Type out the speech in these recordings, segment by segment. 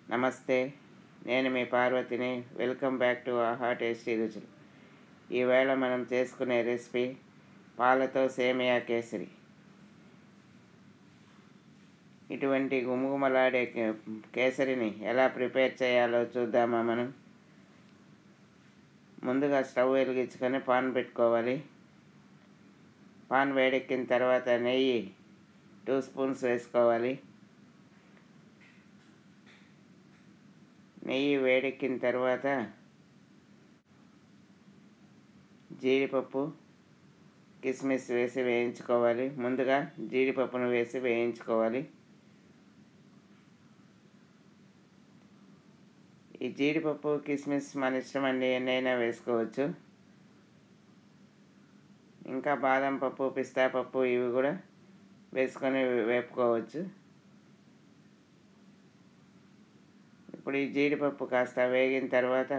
నమస్తే నేను మీ పార్వతిని welcome back to Aaha tasty రుచులు ఈవేళ మనం చేసుకునే రెసిపీ పాలతో సేమియా కేసరి ఇటువంటి గుమగుమలాడే కే- కేసరిని ఎలా ప్రిపేర్ చేయాలో చూద్దామా మనం ముందుగా స్టవ్ వెలిగించుకొని పాన్ పెట్టుకోవాలి పాన్ వేడెక్కిన తర్వాత నెయ్యి టూ స్పూన్స్ వేసుకోవాలి నెయ్యి వేడెక్కిన తర్వాత జీడిపప్పు కిస్మిస్ వేసి వేయించుకోవాలి ముందుగా జీడిపప్పును వేసి వేయించుకోవాలి ఈ జీడిపప్పు కిస్మిస్ మన ఇష్టం అండి ఎన్నైనా వేసుకోవచ్చు ఇంకా బాదం పప్పు పిస్తా పప్పు ఇవి కూడా వేసుకొని వేపుకోవచ్చు ఇప్పుడు ఈ జీడిపప్పు కాస్త వేగిన తర్వాత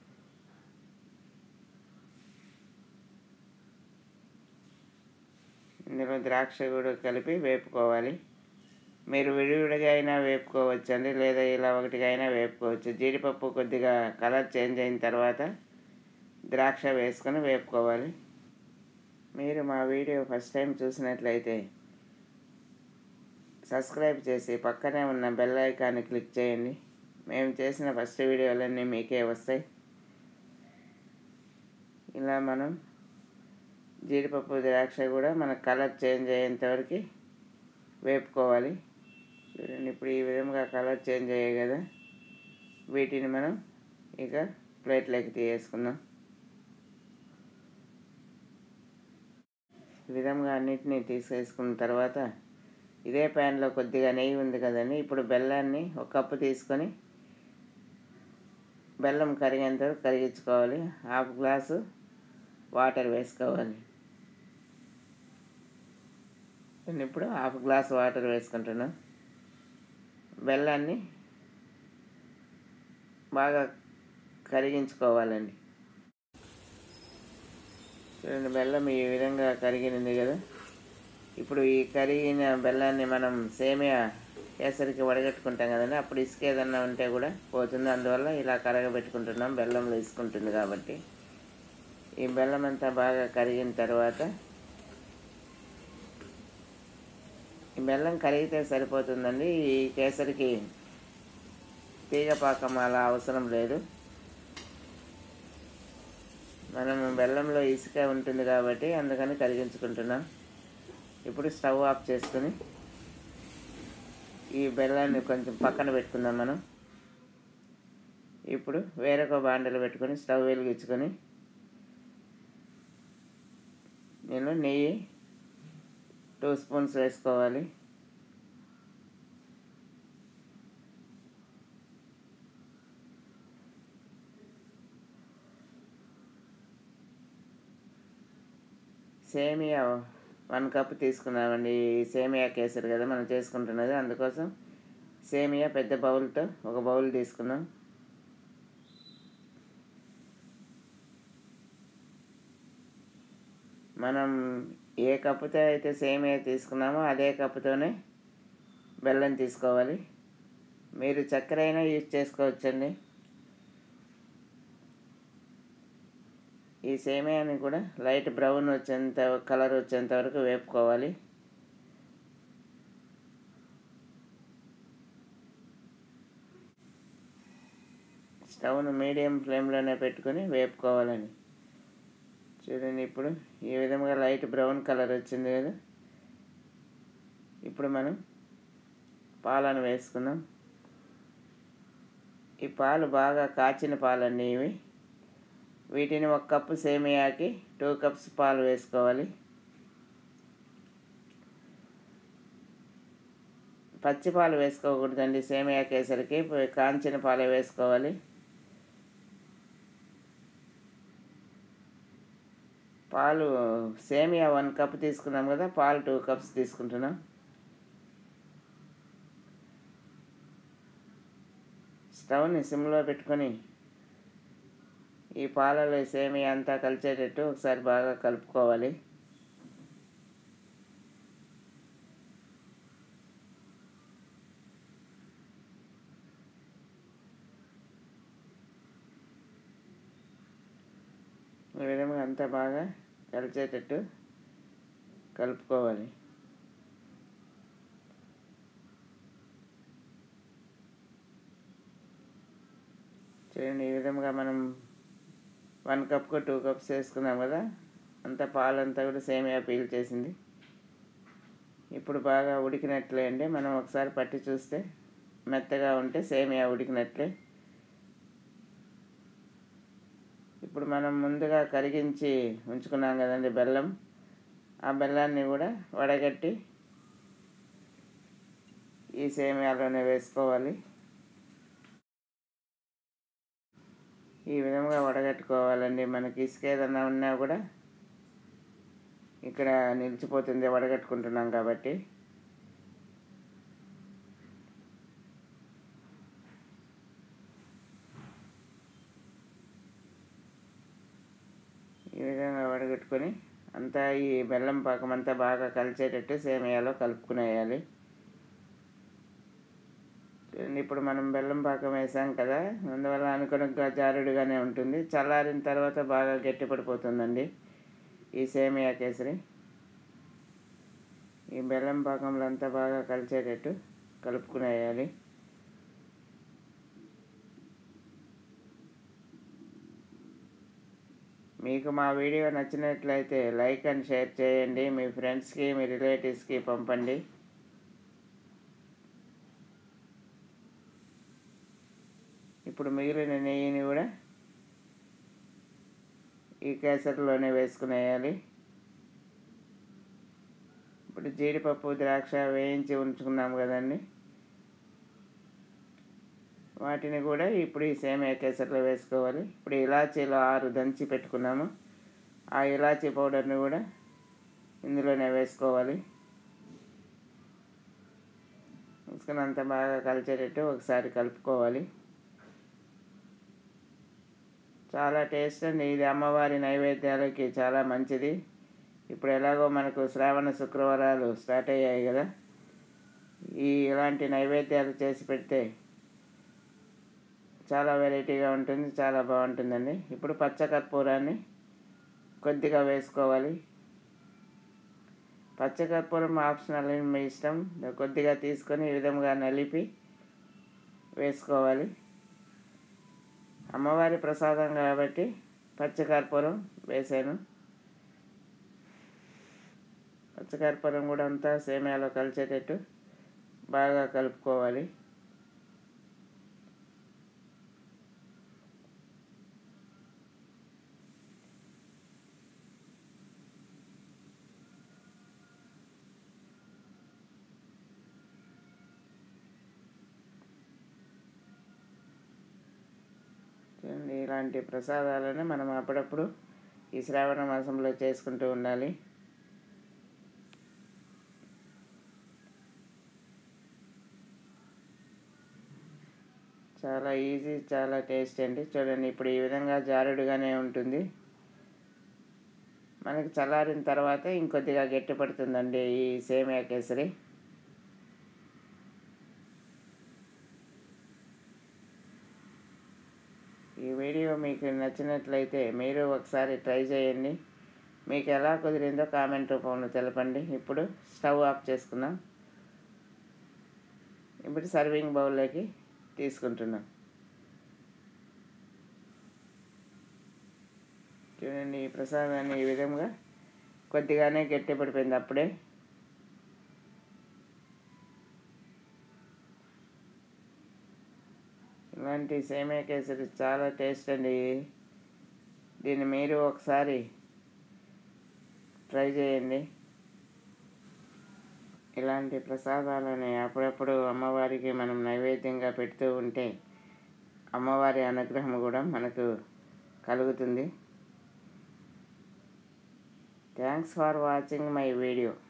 ఇందులో ద్రాక్ష కూడా కలిపి వేపుకోవాలి మీరు విడివిడిగా అయినా వేపుకోవచ్చు అండి లేదా ఇలా ఒకటిగా అయినా వేపుకోవచ్చు జీడిపప్పు కొద్దిగా కలర్ చేంజ్ అయిన తర్వాత ద్రాక్ష వేసుకొని వేపుకోవాలి మీరు మా వీడియో ఫస్ట్ టైం చూసినట్లయితే సబ్స్క్రైబ్ చేసి పక్కనే ఉన్న బెల్ ఐకాన్ని క్లిక్ చేయండి మేము చేసిన ఫస్ట్ వీడియోలన్నీ మీకే వస్తాయి ఇలా మనం జీడిపప్పు ద్రాక్ష కూడా మన కలర్ చేంజ్ అయ్యేంతవరకు వేపుకోవాలి చూడండి ఇప్పుడు ఈ విధంగా కలర్ చేంజ్ అయ్యాయి కదా వీటిని మనం ఇక ప్లేట్లోకి తీసేసుకుందాం ఈ విధంగా అన్నిటినీ తీసేసుకున్న తర్వాత ఇదే ప్యాన్లో కొద్దిగా నెయ్యి ఉంది కదండి ఇప్పుడు బెల్లాన్ని ఒక కప్పు తీసుకొని బెల్లం కరిగేంత వరకు కరిగించుకోవాలి హాఫ్ గ్లాసు వాటర్ వేసుకోవాలి నేను ఇప్పుడు హాఫ్ గ్లాస్ వాటర్ వేసుకుంటున్నాను బెల్లాన్ని బాగా కరిగించుకోవాలండి చూడండి బెల్లం ఈ విధంగా కరిగినది కదా ఇప్పుడు ఈ కరిగిన బెల్లాన్ని మనం సేమియా కేసరికి వడగట్టుకుంటాం కదండి అప్పుడు ఇసుక ఏదన్నా ఉంటే కూడా పోతుంది అందువల్ల ఇలా కరగబెట్టుకుంటున్నాం బెల్లంలో ఇసుకుంటుంది కాబట్టి ఈ బెల్లం అంతా బాగా కరిగిన తర్వాత ఈ బెల్లం కరిగితే సరిపోతుందండి ఈ కేసరికి తీగ పాకం అలా అవసరం లేదు మనం బెల్లంలో ఇసుక ఉంటుంది కాబట్టి అందుకని కరిగించుకుంటున్నాం ఇప్పుడు స్టవ్ ఆఫ్ చేసుకుని ఈ బెల్లాన్ని కొంచెం పక్కన పెట్టుకుందాం మనం ఇప్పుడు వేరొక బాండలు పెట్టుకొని స్టవ్ వెలిగించుకొని నేను నెయ్యి టూ స్పూన్స్ వేసుకోవాలి సేమియా వన్ కప్ తీసుకున్నామండి ఈ సేమియా కేసరి కదా మనం చేసుకుంటున్నది అందుకోసం సేమియా పెద్ద బౌల్తో ఒక బౌల్ తీసుకున్నాం మనం ఏ కప్పుతో అయితే సేమియా తీసుకున్నామో అదే కప్పుతోనే బెల్లం తీసుకోవాలి మీరు చక్కెర అయినా యూజ్ చేసుకోవచ్చండి ఈ సేమియాని కూడా లైట్ బ్రౌన్ వచ్చేంత కలర్ వచ్చేంత వరకు వేపుకోవాలి స్టవ్ను మీడియం ఫ్లేమ్లోనే పెట్టుకొని వేపుకోవాలని చూడండి ఇప్పుడు ఈ విధంగా లైట్ బ్రౌన్ కలర్ వచ్చింది కదా ఇప్పుడు మనం పాలను వేసుకుందాం ఈ పాలు బాగా కాచిన పాలండి ఇవి వీటిని ఒక కప్పు సేమియాకి టూ కప్స్ పాలు వేసుకోవాలి పచ్చి పాలు వేసుకోకూడదండి సేమియా కేసరికి కాంచిన పాలే వేసుకోవాలి పాలు సేమియా వన్ కప్ తీసుకున్నాం కదా పాలు టూ కప్స్ తీసుకుంటున్నాం స్టవ్ని సిమ్లో పెట్టుకొని ఈ పాలలో సేమియా అంతా కలిసేటట్టు ఒకసారి బాగా కలుపుకోవాలి ఈ విధంగా అంతా బాగా కలిసేటట్టు కలుపుకోవాలి చూడండి ఈ విధంగా మనం వన్ కప్కు టూ కప్స్ వేసుకున్నాం కదా అంతా పాలంతా కూడా సేమియా పీల్ చేసింది ఇప్పుడు బాగా ఉడికినట్లే అండి మనం ఒకసారి పట్టి చూస్తే మెత్తగా ఉంటే సేమియా ఉడికినట్లే ఇప్పుడు మనం ముందుగా కరిగించి ఉంచుకున్నాం కదండి బెల్లం ఆ బెల్లాన్ని కూడా వడగట్టి ఈ సేమియాలోనే వేసుకోవాలి ఈ విధంగా వడగట్టుకోవాలండి మనకి ఇసుక ఏదన్నా ఉన్నా కూడా ఇక్కడ నిలిచిపోతుంది వడగట్టుకుంటున్నాం కాబట్టి ఈ విధంగా వడగట్టుకొని అంతా ఈ బెల్లం పాకం అంతా బాగా కలిసేటట్టు సేమియాలో కలుపుకునేయాలి చూడండి ఇప్పుడు మనం బెల్లం పాకం వేసాం కదా అందువల్ల అనుకున్నగా జారుడుగానే ఉంటుంది చల్లారిన తర్వాత బాగా గట్టిపడిపోతుందండి ఈ సేమియా కేసరి ఈ బెల్లం పాకంలో అంతా బాగా కలిసేటట్టు కలుపుకునేయాలి మీకు మా వీడియో నచ్చినట్లయితే లైక్ అండ్ షేర్ చేయండి మీ ఫ్రెండ్స్కి మీ రిలేటివ్స్కి పంపండి ఇప్పుడు మిగిలిన నెయ్యిని కూడా ఈ కేసరిలోనే వేసుకునేయాలి ఇప్పుడు జీడిపప్పు ద్రాక్ష వేయించి ఉంచుకున్నాం కదండి వాటిని కూడా ఇప్పుడు ఈ సేమియా కేసరిలో వేసుకోవాలి ఇప్పుడు ఇలాచీలు ఆరు దంచి పెట్టుకున్నాము ఆ ఇలాచీ పౌడర్ని కూడా ఇందులోనే వేసుకోవాలి వేసుకుని అంత బాగా కలిసేటట్టు ఒకసారి కలుపుకోవాలి చాలా టేస్ట్ అండి ఇది అమ్మవారి నైవేద్యాలకి చాలా మంచిది ఇప్పుడు ఎలాగో మనకు శ్రావణ శుక్రవారాలు స్టార్ట్ అయ్యాయి కదా ఈ ఇలాంటి నైవేద్యాలు చేసి పెడితే చాలా వెరైటీగా ఉంటుంది చాలా బాగుంటుందండి ఇప్పుడు పచ్చకర్పూరాన్ని కొద్దిగా వేసుకోవాలి పచ్చకర్పూరం ఆప్షనల్ మీ ఇష్టం కొద్దిగా తీసుకొని ఈ విధంగా నలిపి వేసుకోవాలి అమ్మవారి ప్రసాదం కాబట్టి పచ్చకర్పూరం వేసాను పచ్చకర్పూరం కూడా అంతా సేమియాలో కలిసేటట్టు బాగా కలుపుకోవాలి చూడండి ఇలాంటి ప్రసాదాలను మనం అప్పుడప్పుడు ఈ శ్రావణ మాసంలో చేసుకుంటూ ఉండాలి చాలా ఈజీ చాలా టేస్ట్ అండి చూడండి ఇప్పుడు ఈ విధంగా జారుడుగానే ఉంటుంది మనకి చల్లారిన తర్వాత ఇంకొద్దిగా గట్టిపడుతుందండి ఈ సేమియా కేసరి ఈ వీడియో మీకు నచ్చినట్లయితే మీరు ఒకసారి ట్రై చేయండి మీకు ఎలా కుదిరిందో కామెంట్ రూపంలో తెలపండి ఇప్పుడు స్టవ్ ఆఫ్ చేసుకున్నాం ఇప్పుడు సర్వింగ్ బౌల్లోకి తీసుకుంటున్నాం చూడండి ఈ ప్రసాదాన్ని ఈ విధంగా కొద్దిగానే గట్టి పడిపోయింది అప్పుడే ఇలాంటి సేమియా కేసరి చాలా టేస్ట్ అండి దీన్ని మీరు ఒకసారి ట్రై చేయండి ఇలాంటి ప్రసాదాలని అప్పుడప్పుడు అమ్మవారికి మనం నైవేద్యంగా పెడుతూ ఉంటే అమ్మవారి అనుగ్రహం కూడా మనకు కలుగుతుంది thanks for watching my video